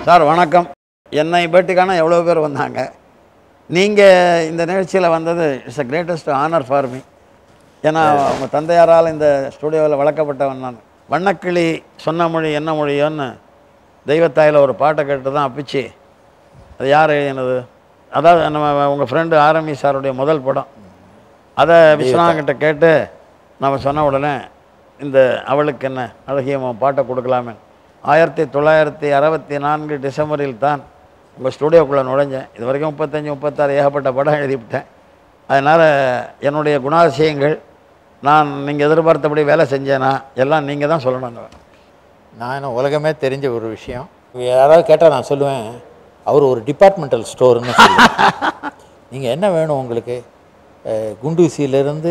Sir வணக்கம் என்னை பேட்டிக்கான எவ்வளோ பேர் வந்தாங்க நீங்கள் இந்த நிகழ்ச்சியில் வந்தது it's a greatest honour for me ஏன்னா உங்கள் தந்தையாரால் இந்த ஸ்டூடியோவில் வளர்க்கப்பட்டவன் நான் வண்ணக்கிளி சொன்ன மொழி என்ன மொழியோன்னு தெய்வத்தாயில் ஒரு பாட்டை கேட்டு தான் அப்பிச்சு அது யார் எழுதினது அதாவது நம்ம உங்கள் ஃப்ரெண்டு ஆரம்பி சாருடைய முதல் படம் அதை விஸ்வநாதன்கிட்ட கேட்டு நம்ம சொன்ன உடனே இந்த அவளுக்கு என்ன அழகிய உன் பாட்டை கொடுக்கலாமே ஆயிரத்தி தொள்ளாயிரத்தி அறுபத்தி நான்கு டிசம்பரில் தான் உங்கள் ஸ்டூடியோக்குள்ளே நுழைஞ்சேன் இது வரைக்கும் முப்பத்தஞ்சு முப்பத்தாறு ஏகப்பட்ட படம் எழுதிவிட்டேன் அதனால் என்னுடைய குணாதிசயங்கள் நான் நீங்கள் எதிர்பார்த்தபடி வேலை செஞ்சேனா எல்லாம் நீங்கள் தான் சொல்லணுங்க நான் என்ன உலகமே தெரிஞ்ச ஒரு விஷயம் யாராவது கேட்டால் நான் சொல்லுவேன் அவர் ஒரு டிபார்ட்மெண்டல் ஸ்டோர்னு நீங்கள் என்ன வேணும் உங்களுக்கு அஹ், குண்டூசியிலேருந்து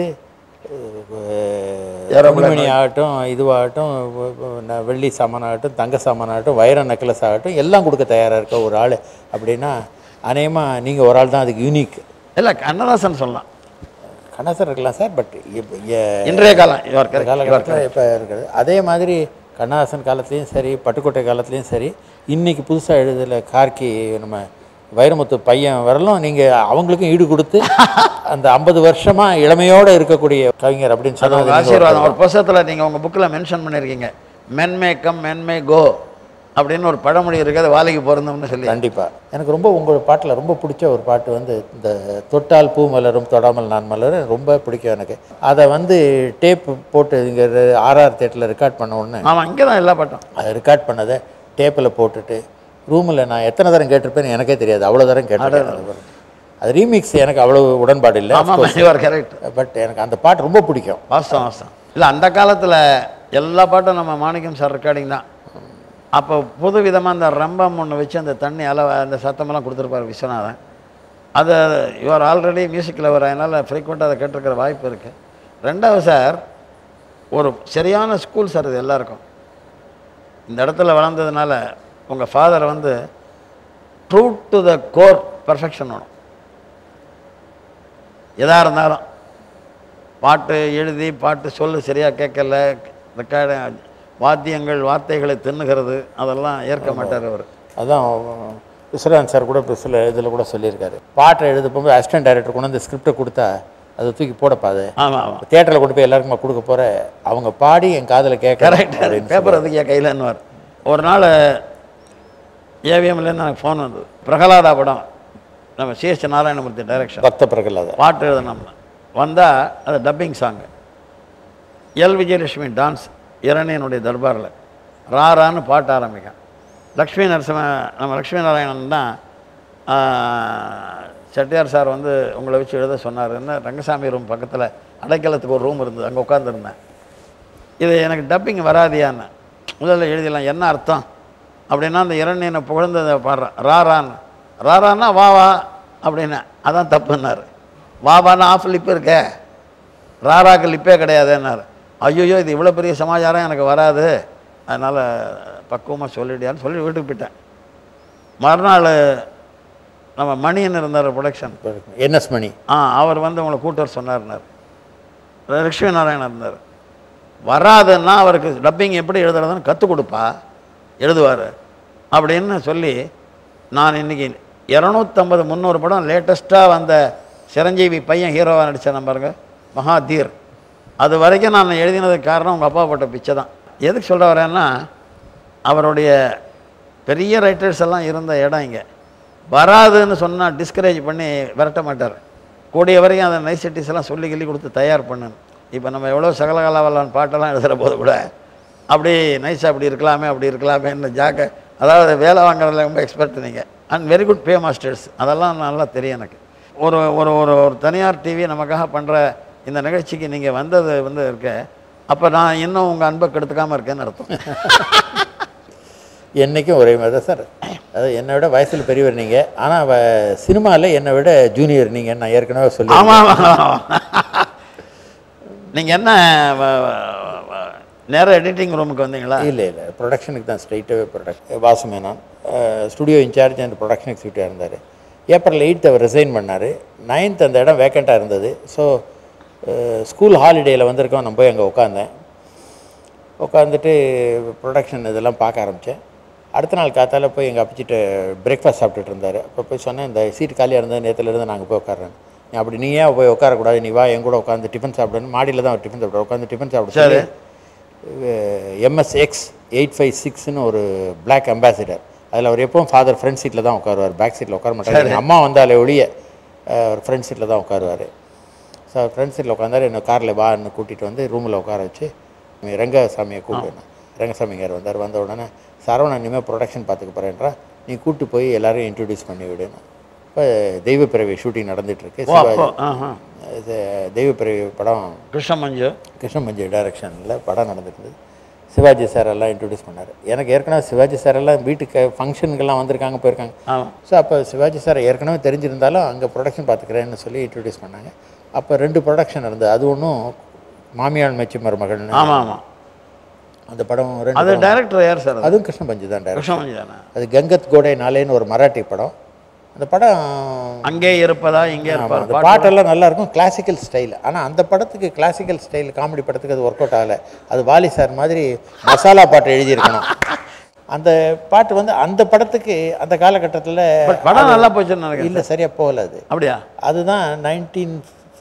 துணிமணி ஆகட்டும் இதுவாகட்டும் வ- வ- ந- வெள்ளி சாமானாகட்டும் தங்க சாமானாகட்டும் வைர நெக்லஸ் ஆகட்டும் எல்லாம் கொடுக்க தயாராக இருக்க ஒரு ஆள் அப்படின்னா அநேகமாக நீங்கள் ஒரு ஆள் தான் அதுக்கு யூனிக் இல்லை கண்ணதாசன் சொல்லலாம் கண்ணாசர் இருக்கலாம் சார் பட் இன்றைய காலம் இவர் காலகட்டத்தில் இப்போ இருக்குது அதே மாதிரி கண்ணாசன் காலத்துலேயும் சரி பட்டுக்கோட்டை காலத்துலேயும் சரி இன்னைக்கு புதுசாக எழுதல கார்க்கி நம்ம வைரமுத்து பையன் வரலும் நீங்கள் அவங்களுக்கும் ஈடு கொடுத்து அந்த ஐம்பது வருஷமாக இளமையோடு இருக்கக்கூடிய கவிஞர் அப்படின்னு அது உங்கள் சொன்னாங்க ஆசீர்வாதம் ஒரு புஸ்தகத்தில் நீங்கள் உங்கள் புக்கில் மென்ஷன் பண்ணியிருக்கீங்க மென்மே கம் மென்மே கோ அப்படின்னு ஒரு பழமொழி இருக்குது அது வாழைக்கு பொருந்தும்னு சொல்லி கண்டிப்பாக எனக்கு ரொம்ப உங்கள் பாட்டில் ரொம்ப பிடிச்ச ஒரு பாட்டு வந்து இந்த தொட்டால் பூ மலரும் தொடாமல் நான் மலரும் ரொம்ப பிடிக்கும் எனக்கு அதை வந்து டேப் போட்டு இங்கே ஆர்ஆர் தேட்டரில் ரெக்கார்ட் பண்ண உடனே ஆமாம் இங்கே தான் எல்லா பாட்டும் அதை ரெக்கார்ட் பண்ணதை டேப்பில் போட்டுட்டு ரூமில் நான் எத்தனை தரம் கேட்டிருப்பேன்னு எனக்கே தெரியாது அவ்வளோ தரம் கேட்டிருக்கேன் அது ரீமிக்ஸ் எனக்கு அவ்வளோ உடன்பாடு இல்லை ஆமாம் யுவர் கரெக்ட் பட் எனக்கு அந்த பாட்டு ரொம்ப பிடிக்கும் வாஸ்தவம் வாஸ்தவம் இல்லை அந்த காலத்தில் எல்லா பாட்டும் நம்ம மாணிக்கம் சார் ரெக்கார்டிங் தான் அப்போ புது விதமாக அந்த ரம்பம் ஒன்று வச்சு அந்த தண்ணி அளவு அந்த சத்தமெல்லாம் கொடுத்துருப்பார் விஸ்வநாதன் அது யுவர் ஆல்ரெடி மியூசிக்கில் வர அதனால் ஃப்ரீக்வெண்ட்டாக அதை கேட்டிருக்கிற வாய்ப்பு இருக்குது ரெண்டாவது சார் ஒரு சரியான ஸ்கூல் சார் இது எல்லாருக்கும் இந்த இடத்துல வளர்ந்ததுனால உங்கள் ஃபாதர் வந்து true to the core perfection வேணும் எதாக இருந்தாலும் பாட்டு எழுதி பாட்டு சொல்லு சரியாக கேட்கல ரெக்கார்டு வாத்தியங்கள் வார்த்தைகளை தின்னுகிறது அதெல்லாம் ஏற்க மாட்டார் அவர் அதான் விஸ்வநாதன் சார் கூட இப்போ சில இதில் கூட சொல்லியிருக்காரு பாட்டை எழுத போகும்போது அசிஸ்டன்ட் டைரக்டர் கொண்டு வந்து ஸ்கிரிப்டை கொடுத்தா அதை தூக்கி போடப்பா அது ஆமாம் ஆமாம் தேட்டரில் கொண்டு போய் எல்லாருக்குமா கொடுக்க போகிற அவங்க பாடி என் காதில் கேட்க கரெக்ட் பேப்பர் அதுக்கு என் கையிலன்னுவார் ஒரு நாள் ஏவிஎம்லேருந்து எனக்கு ஃபோன் வந்தது பிரகலாதா படம் நம்ம சிஎஸ் நாராயணமூர்த்தி டைரக்ஷன் பக்த பிரகலாத பாட்டு எழுதணும்னு வந்தால் அது dubbing song L Vijayalakshmi dance இரணியனுடைய தர்பாரில் ராரான்னு பாட்டு ஆரம்பிக்கும் லக்ஷ்மி நரசிம்ம நம்ம லக்ஷ்மி நாராயணன் தான் ஆ, செட்டியார் சார் வந்து உங்களை வச்சு எழுத சொன்னார் என்ன ரங்கசாமி ரூம் பக்கத்தில் அடைக்கலத்துக்கு ஒரு ரூம் இருந்தது அங்கே உட்காந்துருந்தேன் இது எனக்கு டப்பிங் வராதியான்னு முதல்ல எழுதிடலாம் என்ன அர்த்தம் அப்படின்னா அந்த இரண்டியனை புகழ்ந்ததை பாடுறேன் ராரான்னு ராரான்னா வா வா அப்படின்னு அதான் தப்புன்னாரு வா வான்னு ஆஃப் லிப் இருக்கே ராராக்கு லிப்பே கிடையாதுன்னாரு ஐயோ இது இவ்வளோ பெரிய சமாச்சாரம் எனக்கு வராது அதனால் பக்குவமாக சொல்லிடியான்னு சொல்லி வீட்டுக்கு போயிட்டேன் மறுநாள் நம்ம மணியன் இருந்தார் ப்ரொடக்ஷன் என்எஸ் மணி ஆ அவர் வந்து உங்களை கூட்டு வர சொன்னார்னார் லக்ஷ்மி நாராயணன் இருந்தார் வராதுன்னா அவருக்கு டப்பிங் எப்படி எழுதுறதுன்னு கற்றுக் கொடுப்பா எழுதுவார் அப்படின்னு சொல்லி நான் இன்னைக்கு இரநூத்தம்பது முந்நூறு படம் லேட்டஸ்ட்டாக வந்த சிரஞ்சீவி பையன் ஹீரோவாக நடித்த பாருங்க மகாதீர் அது வரைக்கும் நான் எழுதினதுக்கு காரணம் உங்கள் அப்பா போட்ட பிச்சை தான் எதுக்கு சொல்ல வரேன்னா அவருடைய பெரிய ரைட்டர்ஸ் எல்லாம் இருந்த இடம் இங்கே வராதுன்னு சொன்னால் டிஸ்கரேஜ் பண்ணி விரட்ட மாட்டார் கூடிய வரைக்கும் அந்த நைசிட்டிஸ் எல்லாம் சொல்லி கிள்ளி கொடுத்து தயார் பண்ணணும் இப்போ நம்ம எவ்வளோ சகலகலாவலான் பாட்டெல்லாம் எழுதுகிற போது கூட அப்படி நைஸாக அப்படி இருக்கலாமே அப்படி இருக்கலாமேன்னு ஜாக்க அதாவது வேலை வாங்குறதுல ரொம்ப எக்ஸ்பர்ட் நீங்கள் and very good pay masters அதெல்லாம் நல்லா தெரியும் எனக்கு ஒரு ஒரு ஒரு ஒரு தனியார் டிவி நமக்காக பண்ணுற இந்த நிகழ்ச்சிக்கு நீங்கள் வந்தது வந்து இருக்க அப்போ நான் இன்னும் உங்கள் அன்பை கெடுத்துக்காமல் இருக்கேன்னு அர்த்தம் என்றைக்கும் ஒரே மாதிரி தான் சார் அதாவது என்னை விட வயசில் பெரியவர் நீங்கள் ஆனால் சினிமாவில் என்னை விட ஜூனியர் நீங்கள் நான் ஏற்கனவே சொல்லி ஆமாம் ஆமாம் நீங்கள் என்ன வ- வ- வ- நேரா எடிட்டிங் ரூமுக்கு வந்தீங்களா இல்லை இல்லை ப்ரொடக்ஷனுக்கு தான் ஸ்ட்ரைட்டாகவே production Vasu Menon studio incharge and production எக்ஸிக்யூட்டிவாக இருந்தார் ஏப்ரல் எயித் அவர் ரிசைன் பண்ணார் நைன்த் அந்த இடம் வேக்கண்ட்டாக இருந்தது ஸோ ஸ்கூல் ஹாலிடேயில் வந்திருக்கோம் நான் போய் அங்கே உட்காந்தேன் உட்காந்துட்டு ப்ரொடக்ஷன் இதெல்லாம் பார்க்க ஆரம்பித்தேன் அடுத்த நாள் காத்தால போய் எங்கள் அப்பச்சிட்ட பிரேக்ஃபாஸ்ட் சாப்பிட்டுட்டு இருந்தார் அப்போ போய் சொன்னேன் இந்த சீட் காலியாக இருந்தது நேற்றுலேருந்து நாங்கள் போய் உட்கார்றேன் நீ அப்படி நீ ஏன் போய் உட்காரக்கூடாது நீ வா என் கூட உட்காந்து டிஃபன் சாப்பிடுன்னு மாடியில் தான் டிஃபன் சாப்பிட்ற உட்காந்து டிஃபன் சாப்பிட சரி. எம்எஸ்எக்ஸ் எயிட் ஃபைவ் சிக்ஸ்னு ஒரு பிளாக் அம்பாசிடர் அதில் அவர் எப்பவும் ஃபாதர் ஃப்ரண்ட் சீட்டில் தான் உட்காருவார் பேக் சீட்டில் உட்கார மாட்டார் எங்கள் அம்மா வந்தாலே ஒழிய அஹ், அவர் ஃப்ரண்ட் சீட்டில் தான் உட்காருவார் ஸோ அவர் ஃப்ரண்ட் சீட்டில் உட்காந்தாரு என்ன காரில் வான்னு கூட்டிகிட்டு வந்து ரூமில் உட்கார வச்சு நீ ரங்கசாமியை கூப்பிடுவேன் ரங்கசாமிங்கார் வந்தார் வந்த உடனே சரவணன் இனிமேல் ப்ரொடக்ஷன் பார்த்துக்க போகிறேன்றா நீ கூப்பிட்டு போய் எல்லாரையும் இன்ட்ரடியூஸ் பண்ணி விடுன்னு இப்போ தெய்வப்பிறவி ஷூட்டிங் நடந்துகிட்ருக்கு ஓ அப்போ ஆஹா இது தெய்வப்பிறவி படம் கிருஷ்ண மஞ்சு கிருஷ்ணமஞ்சி டைரக்ஷனில் படம் நடந்துருந்தது சிவாஜி சார் எல்லாம் இன்ட்ரடியூஸ் பண்ணார் எனக்கு ஏற்கனவே சிவாஜி சார் எல்லாம் வீட்டுக்கு ஃபங்க்ஷனுக்கெல்லாம் வந்திருக்காங்க போயிருக்காங்க ஆமாம் ஸோ அப்போ சிவாஜி சார் ஏற்கனவே தெரிஞ்சிருந்தாலும் அங்கே ப்ரொடக்ஷன் பார்த்துக்கிறேன்னு சொல்லி இன்ட்ரடியூஸ் பண்ணாங்க அப்போ ரெண்டு ப்ரொடக்ஷன் இருந்தது அது ஒன்றும் மாமியாள் மெச்சி மருமகள்னு ஆமாம் ஆமாம் அந்த படம் ரெண்டு அது டைரக்டர் யார் சார் அது அதுவும் கிருஷ்ணபஞ்சி தான் டைரக்டர் கிருஷ்ண மஞ்சு தானே அது கங்கத் கோடை நாளேன்னு ஒரு மராட்டி படம் அந்த படம் அங்கே இருப்பதா இங்கே ஆமா, இருப்பார் அந்த பாட்டெல்லாம் நல்லா இருக்கும் கிளாசிக்கல் ஸ்டைல் ஆனால் அந்த படத்துக்கு கிளாசிக்கல் ஸ்டைல் காமெடி படத்துக்கு அது ஒர்க் அவுட் ஆகலை அது வாலி சார் மாதிரி மசாலா பாட்டு எழுதியிருக்கணும் அந்த பாட்டு வந்து அந்த படத்துக்கு அந்த காலகட்டத்தில் பட் படம் நல்லா போச்சுன்னு நினைக்கிறேன் இல்லை சரியாக போகல அது அப்படியா அதுதான் nineteen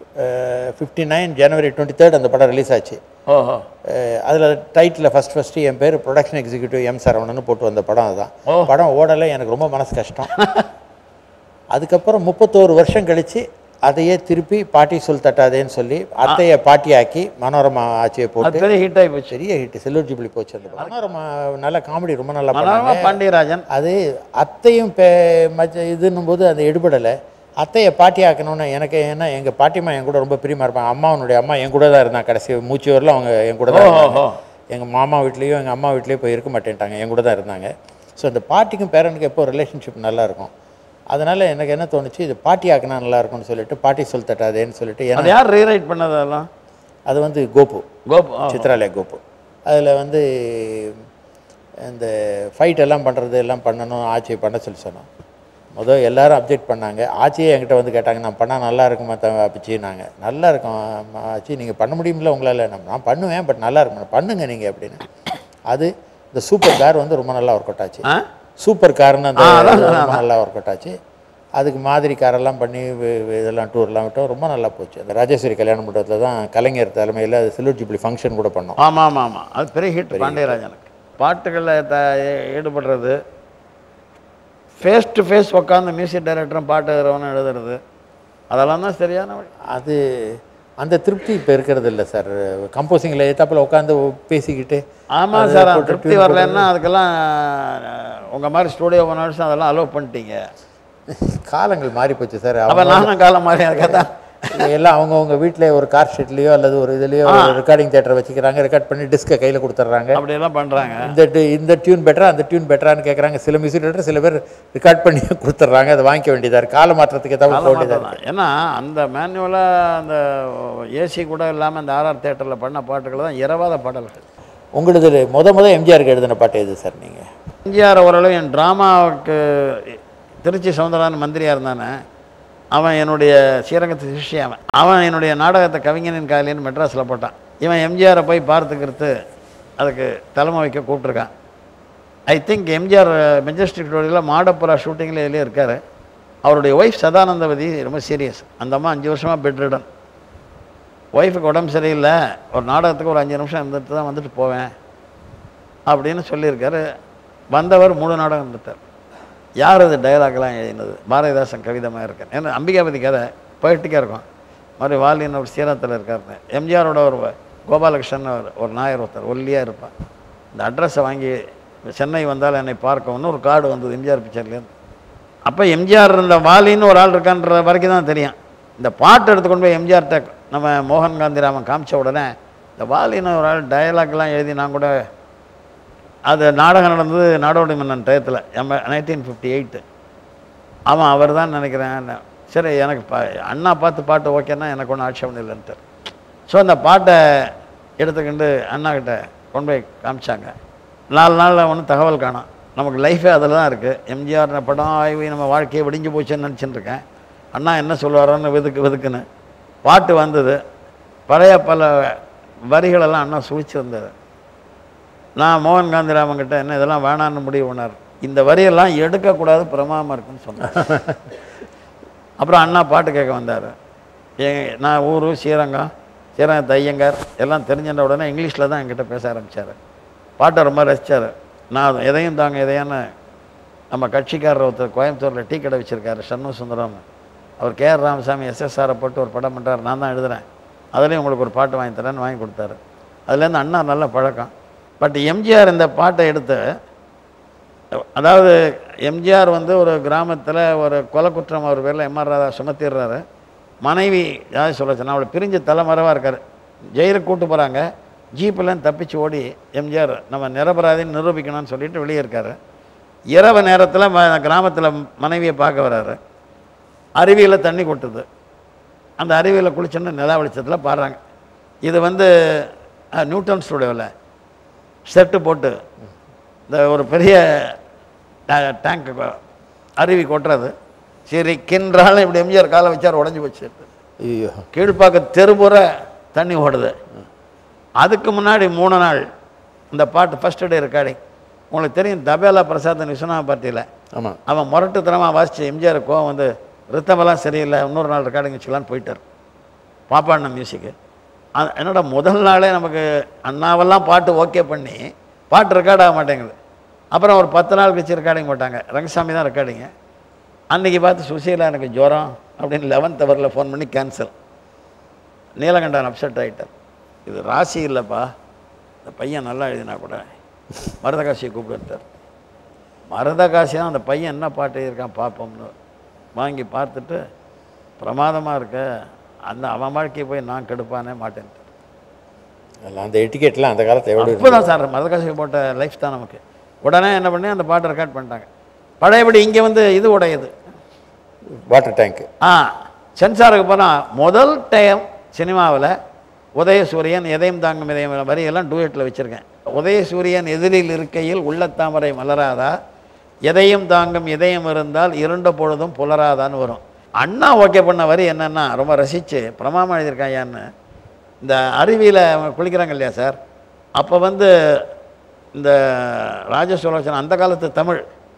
fifty nine January twenty third அந்த படம் ரிலீஸ் ஆச்சு ஓஹோ அதில் டைட்டில் ஃபஸ்ட் ஃபஸ்ட்டு என் பேர் ப்ரொடக்ஷன் எக்ஸிக்யூட்டிவ் எம் சரவணன் போட்டு வந்த படம் அதுதான் ஓ. படம் ஓடலை எனக்கு ரொம்ப மனசு கஷ்டம் அதுக்கப்புறம் முப்பத்தோரு வருஷம் கழித்து அதையே திருப்பி பாட்டி சொல் தட்டாதேன்னு சொல்லி அத்தையை பாட்டியாக்கி மனோரமா ஆட்சியை அது போட்டு பெரிய ஹிட் ஆகி போச்சு பெரிய ஹிட் செல்லூர் ஜிப்ளி போச்சு அந்த படம். மனோரமா நல்ல காமெடி ரொம்ப நல்லா மனோரமா பண்ணாங்க பாண்டியராஜன் அது அத்தையும் பே மச்ச இதுன்னும் போது அது எடுபடலை அத்தையை பாட்டி ஆக்கணும்னு எனக்கு ஏன்னா எங்கள் பாட்டிமா என் கூட ரொம்ப பிரியமாக இருப்பாங்க அம்மாவனுடைய அம்மா என் கூட தான் இருந்தாங்க கடைசி மூச்சு வரல அவங்க என் கூட தான் இருந்தாங்க ஓஹோ எங்கள் மாமா வீட்லேயும் எங்கள் அம்மா வீட்லேயும் போய் இருக்க மாட்டேன்ட்டாங்க என் கூட தான் இருந்தாங்க ஸோ இந்த பாட்டிக்கும் பேரனுக்கும் எப்போ ரிலேஷன்ஷிப் நல்லா இருக்கும் அதனால் எனக்கு என்ன தோணுச்சு இது பாட்டி ஆக்கினா நல்லா இருக்கும்னு சொல்லிட்டு பாட்டி சொல் தட்டாதேன்னு சொல்லிட்டு ஏன்னா அது யார் ரீரைட் பண்ணதெல்லாம் அது வந்து கோபு கோபு ஆ. சித்ராலயா கோபு அதில் வந்து இந்த ஃபைட் எல்லாம் பண்ணுறது எல்லாம் பண்ணணும் ஆட்சி பண்ண சொல்லி சொன்னோம் முதல் எல்லாரும் அப்ஜெக்ட் பண்ணாங்க ஆச்சியே என்கிட்ட வந்து கேட்டாங்க நான் பண்ணால் நல்லா இருக்குமா த அப்பிச்சின்னாங்க நல்லா இருக்கும் அம்மா, ஆச்சி நீங்கள் பண்ண முடியுமில்ல உங்களால் நான் நான் பண்ணுவேன் பட் நல்லா இருக்கும் பண்ணுங்க நீங்கள் அப்படின்னு அது இந்த சூப்பர் கார் வந்து ரொம்ப நல்லா ஒர்க் அவுட் ஆச்சு ஆ சூப்பர் கார்னு அந்த ஆ, அதான் இது அதான், ரொம்ப நல்லா ஒர்க் அவுட் ஆச்சு அதுக்கு மாதிரி காரெல்லாம் பண்ணி வி- வி- இதெல்லாம் டூர்லாம் விட்டோம் ரொம்ப நல்லா போச்சு அந்த ராஜேஸ்வரி கல்யாண மண்டபத்தில் தான் கலைஞர் தலைமையில் அது சில்வர் ஜூப்ளி ஃபங்க்ஷன் கூட பண்ணோம் ஆமாம் ஆமாம் ஆமாம் அது பெரிய ஹிட் பாண்டியராஜனுக்கு பாட்டுகளில் த ஈடுபடுறது ஃபேஸ் டு ஃபேஸ் உட்காந்து மியூசிக் டைரக்டரும் பாட்டு எழுதுறவனும் எழுதுறது அதெல்லாம் தான் சரியான வழி அது அந்த திருப்தி இப்போ இருக்கிறது இல்லை சார் கம்போசிங்கில் ஏத்தாப்பில் உட்காந்து பேசிக்கிட்டு ஆமாம் அது சார் அந்த போட்டு திருப்தி வரலன்னா அதுக்கெல்லாம் உங்கள் மாதிரி ஸ்டூடியோ ஒன்று அதெல்லாம் அலோவ் பண்ணிட்டீங்க காலங்கள் மாறி போச்சு சார் அப்போ நானும் காலம் மாதிரி இருக்கா தான் எல்லாம் அவங்கவுங்க வீட்டில் ஒரு கார் ஷெட்லேயோ அல்லது ஒரு இதுலேயோ ஒரு ரெக்கார்டிங் தேட்டரை வச்சுக்கிறாங்க ரெக்கார்ட் பண்ணி டிஸ்கை கையில் கொடுத்துட்றாங்க அப்படியெல்லாம் பண்ணுறாங்க இந்த டி- இந்த டியூன் பெட்டரா அந்த டியூன் பெட்டரான்னு கேட்குறாங்க சில மியூசிக் டேரக்டர் சில பேர் ரெக்கார்ட் பண்ணி கொடுத்துட்றாங்க அதை வாங்கிக்க வேண்டியதாக இருக்குது கால மாற்றத்துக்கு ஏற்ற போக வேண்டியதாக தான் ஏன்னா அந்த மேனுவலாக அந்த ஏசி கூட இல்லாமல் அந்த ஆர்ஆர் தேட்டரில் பண்ண பாட்டுகள் தான் இரவாத பாடல்கள் உங்களுது முத முத எம்ஜிஆருக்கு எழுதின பாட்டு எது சார் நீங்கள் எம்ஜிஆர் ஓரளவு என் ட்ராமாவுக்கு திருச்சி சவுந்தரராஜன் மந்திரியாக இருந்தானே அவன் என்னுடைய ஸ்ரீரங்கத்து சிஷ்ய அவன் அவன் என்னுடைய நாடகத்தை கவிஞனின் காலையின்னு மெட்ராஸில் போட்டான் இவன் எம்ஜிஆரை போய் பார்த்துக்கிறது அதுக்கு தலைமை வைக்க கூப்பிட்ருக்கான் ஐ திங்க் எம்ஜிஆர் மெஜஸ்டிக் ஸ்டோரியில் மாடப்புறா ஷூட்டிங்கில் இதுலேயே இருக்கார் அவருடைய ஒய்ஃப் சதானந்தவதி ரொம்ப சீரியஸ் அந்த அம்மா அஞ்சு வருஷமாக பெட் ரிடன் ஒய்ஃபுக்கு உடம்பு சரியில்லை ஒரு நாடகத்துக்கு ஒரு அஞ்சு நிமிஷம் இருந்துட்டு தான் வந்துட்டு போவேன் அப்படின்னு சொல்லியிருக்காரு வந்தவர் மூணு நாடகம் இருந்துட்டார் யார் அது டயலாக்லாம் எழுதினது பாரதிதாசன் கவிதமாக இருக்கேன் ஏன்னா அம்பிகாபதி கதை போயிட்டுக்கே இருக்கும் மாதிரி வாலின்னு ஒரு சீரத்தில் இருக்காருன்னு எம்ஜிஆரோட ஒரு கோபாலகிருஷ்ணன் ஒரு ஒரு நாயர் ஒருத்தர் ஒல்லியாக இருப்பான் இந்த அட்ரஸை வாங்கி சென்னை வந்தால் என்னை பார்க்கணும்னு ஒரு கார்டு வந்தது எம்ஜிஆர் பிக்சர்லேருந்து அப்போ எம்ஜிஆர் இந்த வாலின்னு ஒரு ஆள் இருக்கான்ற வரைக்கும் தான் தெரியும் இந்த பாட்டு எடுத்துக்கொண்டு போய் எம்ஜிஆர்கிட்ட நம்ம மோகன் காந்திராமன் காமிச்ச உடனே இந்த வாலின்னு ஒரு ஆள் டயலாக்லாம் எழுதி நான் கூட அது நாடகம் நடந்தது நாடோடி மன்னன் டயத்தில் எம்ப நைன்டீன் ஃபிஃப்டி எயிட்டு ஆமாம் அவர் தான் நினைக்கிறேன் சரி எனக்கு பா அண்ணா பார்த்து பாட்டு ஓகேன்னா எனக்கு ஒன்றும் ஆட்சேபம் இல்லைன்ட்டு ஸோ அந்த பாட்டை எடுத்துக்கிண்டு அண்ணா கிட்ட கொண்டு போய் காமிச்சாங்க நாலு நாளில் ஒன்றும் தகவல் காணோம் நமக்கு லைஃபே அதில் தான் இருக்குது எம்ஜிஆர் படம் ஆய்வு நம்ம வாழ்க்கையை விடிஞ்சு போச்சுன்னு நினச்சிட்டு இருக்கேன் அண்ணா என்ன சொல்லுவாரோன்னு வெதுக்கு வெதுக்குன்னு பாட்டு வந்தது பழைய பல வரிகளெல்லாம் அண்ணா சுழிச்சிருந்தது நான் மோகன் காந்திராமன் கிட்ட என்ன இதெல்லாம் வேணான்னு முடிவு பண்ணார் இந்த வரியெல்லாம் எடுக்கக்கூடாது பிரமாதமாக இருக்குன்னு சொன்னார் அப்புறம் அண்ணா பாட்டு கேட்க வந்தார் ஏ நான் ஊர் ஸ்ரீரங்கம் ஸ்ரீரங்கம் தையங்கார் எல்லாம் தெரிஞ்சின்ற உடனே இங்கிலீஷில் தான் என்கிட்ட பேச ஆரம்பித்தார் பாட்டை ரொம்ப ரசித்தார் நான் எதையும் தாங்க எதையான்னு நம்ம கட்சிக்காரர் ஒருத்தர் கோயம்புத்தூரில் டீ கடை வச்சுருக்காரு சண்முக சுந்தரம் அவர் கே ஆர் ராமசாமி எஸ்எஸ்ஆரை போட்டு ஒரு படம் பண்ணுறாரு நான் தான் எழுதுறேன் அதுலேயும் உங்களுக்கு ஒரு பாட்டு வாங்கி தரேன்னு வாங்கி கொடுத்தாரு அதுலேருந்து அண்ணா நல்ல பழக்கம் பட் எம்ஜிஆர் இந்த பாட்டை எடுத்து அதாவது எம்ஜிஆர் வந்து ஒரு கிராமத்தில் ஒரு கொலை குற்றம் அவர் பேரில் எம்ஆர் ராதா சுமத்திடுறாரு மனைவி யாரும் சொல்ல அவளை பிரிஞ்சு தலைமறைவாக இருக்கார் ஜெயிலுக்கு கூட்டு போகிறாங்க ஜீப்பில் தப்பிச்சு ஓடி எம்ஜிஆர் நம்ம நிரபராதின்னு நிரூபிக்கணும்னு சொல்லிட்டு வெளியே இருக்கார் இரவு நேரத்தில் கிராமத்தில் மனைவியை பார்க்க வராரு அருவியில் தண்ணி கொட்டுது அந்த அருவியில் குளிச்சுன்னு நிலா வெளிச்சத்தில் பாடுறாங்க இது வந்து அஹ், நியூட்டன் ஸ்டுடியோவில் செட்டு போட்டு இந்த ஒரு பெரிய டேங்க் அருவி கொட்டுறது சரி கின்றாலும் இப்படி எம்ஜிஆர் காலை வச்சார் உடஞ்சி போச்சு ஐயோ கீழ்ப்பாக்க தெருபுற தண்ணி ஓடுது அதுக்கு முன்னாடி மூணு நாள் இந்த பாட்டு ஃபஸ்ட் டே ரெக்கார்டிங் உங்களுக்கு தெரியும் தபேலா பிரசாத் விஸ்வநாத பார்ட்டியில் ஆமாம் அவன் முரட்டுத்தனமாக வாசிச்சு எம்ஜிஆர் கோவம் வந்து ரித்தமெல்லாம் சரியில்லை இன்னொரு நாள் ரெக்கார்டிங் வச்சுக்கலான்னு போயிட்டார் பாப்பாண்ண மியூசிக்கு அது என்னோட முதல் நாளே நமக்கு அண்ணாவெல்லாம் பாட்டு ஓகே பண்ணி பாட்டு ரெக்கார்ட் ஆக மாட்டேங்குது அப்புறம் ஒரு பத்து நாள் கழிச்சு ரெக்கார்டிங் போட்டாங்க ரங்கசாமி தான் ரெக்கார்டிங்கு அன்றைக்கி பார்த்து சுசீலா எனக்கு ஜுரம் அப்படின்னு லெவன்த் ஹவரில் ஃபோன் பண்ணி கேன்சல் நீலகண்டன் அப்செட் ஆகிட்டார் இது ராசி இல்லைப்பா இந்த பையன் நல்லா எழுதினா கூட மருதகாசியை கூப்பிட்டுட்டார் மருதகாசி தான் அந்த பையன் என்ன பாட்டு எழுதியிருக்கான் பார்ப்போம்னு வாங்கி பார்த்துட்டு பிரமாதமாக இருக்க அந்த அவன் வாழ்க்கையை போய் நான் கெடுப்பானே மாட்டேன்ட்டு அல்ல அந்த எட்டிக்கெட்லாம் அந்த காலத்தை எவ்வளோ அப்போ தான் சார் மருதகாசி போட்ட லைஃப் தான் நமக்கு உடனே என்ன பண்ணி அந்த பாட்டை ரெக்கார்ட் பண்ணிட்டாங்க பழையபடி இங்கே வந்து இது உடையுது வாட்டர் டேங்க்கு ஆ சென்சாருக்கு போனால் முதல் டைம் சினிமாவில் உதயசூரியன் எதையும் தாங்கும் இதயம் வரியெல்லாம் டூயட்டில் வச்சுருக்கேன் உதயசூரியன் எதிரில் இருக்கையில் உள்ளத்தாமரை மலராதா எதையும் தாங்கும் இதயம் இருந்தால் இருண்ட பொழுதும் புலராதான்னு வரும் அண்ணா ஓகே பண்ண வரி என்னென்னா ரொம்ப ரசித்து பிரமாமா எழுதியிருக்காயான்னு இந்த அருவியில் அவங்க குளிக்கிறாங்க இல்லையா சார் அப்போ வந்து இந்த ராஜசுலோச்சன் அந்த காலத்து தமிழ்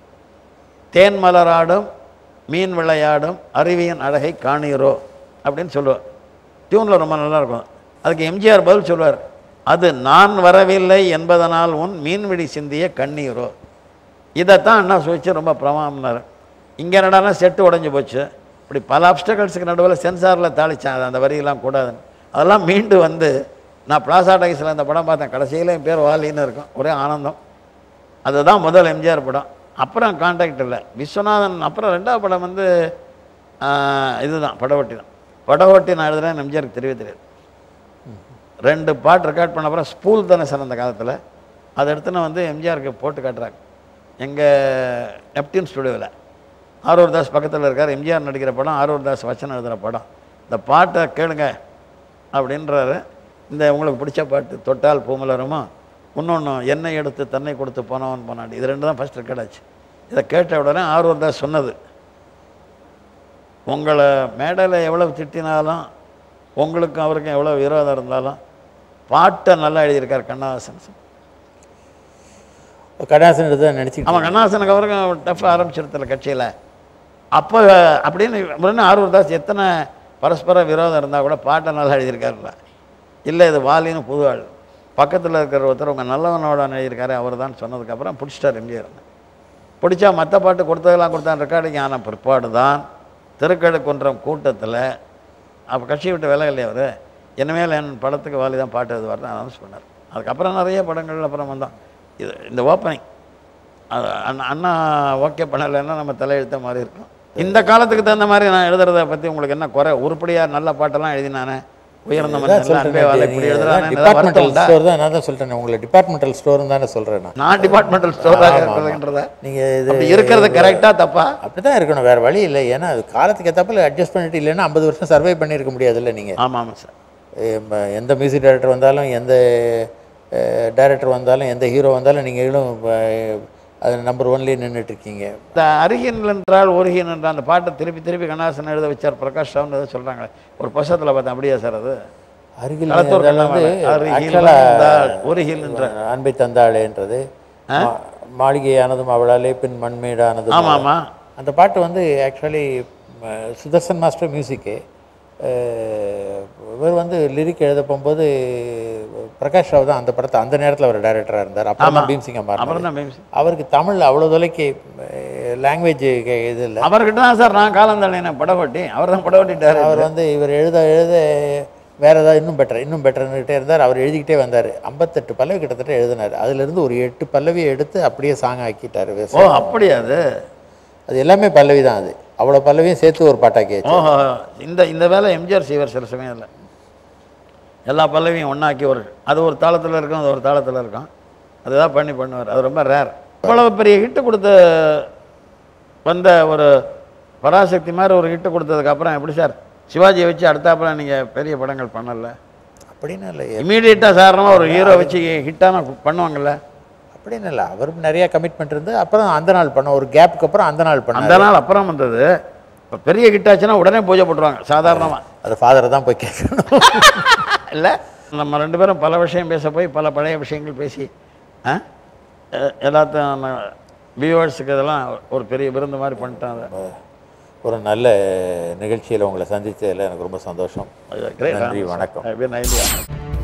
தேன் மலராடும் மீன் விளையாடும் அருவியின் அழகை காணீரோ அப்படின்னு சொல்லுவார் டியூனில் ரொம்ப நல்லா இருக்கும் அதுக்கு எம்ஜிஆர் பதில் சொல்லுவார் அது நான் வரவில்லை என்பதனால் உன் மீன்விழி சிந்திய கண்ணீரோ இதைத்தான் அண்ணா சுவிச்சு ரொம்ப பிரமாம்னார் இங்கே என்னடானா செட்டு உடைஞ்சு போச்சு இப்படி பல அப்டக்கல்ஸுக்கு நடுவில் சென்சாரில் தாளிச்சான் அது அந்த வரியெல்லாம் கூடாதுன்னு அதெல்லாம் மீண்டு வந்து நான் பிளாசா டைஸில் இந்த படம் பார்த்தேன் கடைசியில் என் பேர் வாலின்னு இருக்கும் ஒரே ஆனந்தம் அதுதான் முதல் எம்ஜிஆர் படம் அப்புறம் கான்டாக்ட் இல்லை விஸ்வநாதன் அப்புறம் ரெண்டாவது படம் வந்து ஆஹ், இதுதான் படவட்டி தான் படவட்டி நான் எழுதுறேன் எம்ஜிஆருக்கு தெரியவே தெரியாது ரெண்டு பாட்டு ரெக்கார்ட் பண்ண அப்புறம் ஸ்பூல் தானே சார் அந்த காலத்தில் அதை எடுத்துன்னு வந்து எம்ஜிஆருக்கு போட்டு காட்டுறாங்க எங்கள் நெப்டின் ஸ்டுடியோவில் ஆரூர் தாஸ் பக்கத்தில் இருக்கார் எம்ஜிஆர் நடிக்கிற படம் ஆரூர் தாஸ் வச்சனம் எழுதுகிற படம் இந்த பாட்டை கேளுங்க அப்படின்றாரு இந்த உங்களுக்கு பிடிச்ச பாட்டு தொட்டால் பூமலருமா இன்னொன்று எண்ணெய் எடுத்து தன்னை கொடுத்து போனவன் போனாடி இது ரெண்டு தான் ஃபஸ்ட் ரெக்கார்ட் ஆச்சு இதை கேட்ட உடனே ஆரூர் தாஸ் சொன்னது உங்களை மேடையில் எவ்வளவு திட்டினாலும் உங்களுக்கும் அவருக்கும் எவ்வளோ விரோதம் இருந்தாலும் பாட்டை நல்லா எழுதியிருக்கார் கண்ணதாசன் சார் கடாசன் தான் நினச்சிக்கிட்டு ஆமாம் கண்ணாசனுக்கு அவருக்கும் டஃப் ஆரம்பிச்சிருத்தல கட்சியில் அப்போ அப்படின்னு உடனே ஆரூர் தாஸ் எத்தனை பரஸ்பர விரோதம் இருந்தால் கூட பாட்டை நல்லா எழுதியிருக்காருல்ல இல்லை இது வாலின்னு புது ஆள் பக்கத்தில் இருக்கிற ஒருத்தர் உங்கள் நல்லவனோட எழுதியிருக்காரு அவர் தான் சொன்னதுக்கப்புறம் பிடிச்சிட்டார் எம்ஜிஆர் பிடிச்சா மற்ற பாட்டு கொடுத்ததெல்லாம் கொடுத்தான் ரெக்கார்டிங் ஆன பிற்பாடு தான் திருக்கழுக்குன்றம் கூட்டத்தில் அப்போ கட்சி விட்டு விலை இல்லையா அவர் இனிமேல் என் படத்துக்கு வாலி தான் பாட்டு எழுதுவார்னு அனௌன்ஸ் பண்ணார் அதுக்கப்புறம் நிறைய படங்கள் அப்புறம் வந்தோம் இது இந்த ஓப்பனிங் அது அண்ணா அண்ணா ஓகே பண்ணலைன்னா நம்ம தலையெழுத்த மாதிரி இருக்கும் இந்த காலத்துக்கு தகுந்த மாதிரி நான் எழுதுறத பற்றி உங்களுக்கு என்ன குறை உருப்படியாக நல்ல பாட்டெல்லாம் எழுதினானே உயர்ந்த மனிதன் அன்பே வாழை இப்படி எழுதுறானே ஏதாவது வருத்தம் டிபார்ட்மெண்டல் உண்டா? ஸ்டோர் தான் நான் தான் சொல்லிட்டேன் உங்களை டிபார்ட்மெண்டல் ஸ்டோர் தானே சொல்கிறேன் நான் நான் டிபார்ட்மெண்டல் ஸ்டோராக ஆமா, ஆமா. இருக்கிறதுன்றத நீங்கள் இது அப்படி இருக்கிறது கரெக்டாக தப்பா அப்படி தான் இருக்கணும் வேறு வழி இல்லை ஏன்னா அது காலத்துக்கு ஏற்றப்பில் அட்ஜஸ்ட் பண்ணிட்டு இல்லைன்னா ஐம்பது வருஷம் சர்வை பண்ணியிருக்க முடியாதுல்ல நீங்கள் ஆமாம் ஆமாம் சார் எந்த மியூசிக் டைரக்டர் வந்தாலும் எந்த டைரக்டர் வந்தாலும் எந்த ஹீரோ வந்தாலும் நீங்களும் அஹ், அது நம்பர் ஒன்லேயே நின்றுட்டு இருக்கீங்க இந்த அருகின் என்றால் ஒருகின் என்ற அந்த பாட்டை திருப்பி திருப்பி கண்ணாசன் எழுத வச்சார் பிரகாஷ் ராவ்னு ஏதோ சொல்கிறாங்களே ஒரு புஸ்தகத்தில் பார்த்தேன் அப்படியா சார் அது அருகில் களத்தூர் இருந்தால் வந்து கண்ணாமலை. அருகில் ஆக்சுவலாக வந்தாள், ஒருகில் என்ற அன்பை தந்தாளேன்றது மாளிகையானதும் அவளாலே பின் மண்மேடானதும் ஆமாம் ஆமாம் அந்த பாட்டு வந்து ஆக்சுவலி சுதர்சன் மாஸ்டர் மியூசிக்கு இவர் வந்து லிரிக் எழுத போகும்போது பிரகாஷ் ராவ் தான் அந்த படத்தை அந்த நேரத்தில் அவர் டைரக்டராக இருந்தார் அப்புறம் தான் பீம்சிங் மாறினார் அப்புறம் தான் பேசி அவருக்கு தமிழ் அவ்வளோ தொலைக்கு லாங்குவேஜ் இது இல்லை அவர்கிட்ட தான் சார் நான் காலம் தள்ளினேன் படகோட்டி அவர் தான் படகோட்டிட்டார் அவர் வந்து இவர் எழுத எழுத வேறு ஏதாவது இன்னும் பெட்டர் இன்னும் பெட்டர்னுக்கிட்டே இருந்தார் அவர் எழுதிக்கிட்டே வந்தார் ஐம்பத்தெட்டு பல்லவி கிட்டத்தட்ட எழுதினார் அதுலேருந்து ஒரு எட்டு பல்லவி எடுத்து அப்படியே சாங் ஆக்கிட்டார் ஓ அப்படியா அது அது எல்லாமே பல்லவி தான் அது அவ்வளோ பல்லவியும் சேர்த்து ஒரு பாட்டாக்கியாச்சு ஓஹோ இந்த இந்த வேலை எம்ஜிஆர் செய்வார் சில சமயம் இல்லை எல்லா பல்லவியும் ஒன்றாக்கி ஒரு அது ஒரு தாளத்தில் இருக்கும் அது ஒரு தாளத்தில் இருக்கும் அதுதான் பண்ணி பண்ணுவார் அது ரொம்ப ரேர் இவ்வளவு பெரிய ஹிட்டு கொடுத்த வந்த ஒரு பராசக்தி மாதிரி ஒரு ஹிட்டு கொடுத்ததுக்கப்புறம் எப்படி சார் சிவாஜியை வச்சு அடுத்தாப்புல நீங்கள் பெரிய படங்கள் பண்ணல அப்படின்னு இல்லை இமீடியட்டாக சாதாரணமாக ஒரு ஹீரோ வச்சு ஹிட்டான பண்ணுவாங்கல்ல அப்படின்னு இல்லை அவரும் நிறைய கமிட்மெண்ட் இருந்து அப்புறம் அந்த நாள் பண்ணோம் ஒரு கேப்புக்கு அப்புறம் அந்த நாள் பண்ணார் அந்த நாள் அப்புறம் வந்தது இப்போ பெரிய ஹிட் ஆச்சுன்னா உடனே பூஜை போட்டுருவாங்க சாதாரணமாக அது ஃபாதரை தான் போய் கேட்கணும் இல்லை நம்ம ரெண்டு பேரும் பல விஷயம் பேச போய் பல பழைய விஷயங்கள் பேசி ஆ எ- எல்லாத்தையும் நம்ம வியூவர்ஸுக்கு இதெல்லாம் ஒரு பெரிய விருந்து மாதிரி பண்ணிட்டோம் அதை ஒரு நல்ல நிகழ்ச்சியில் உங்களை சந்தித்ததில் எனக்கு ரொம்ப சந்தோஷம் கிரேட் நன்றி வணக்கம் நன்றி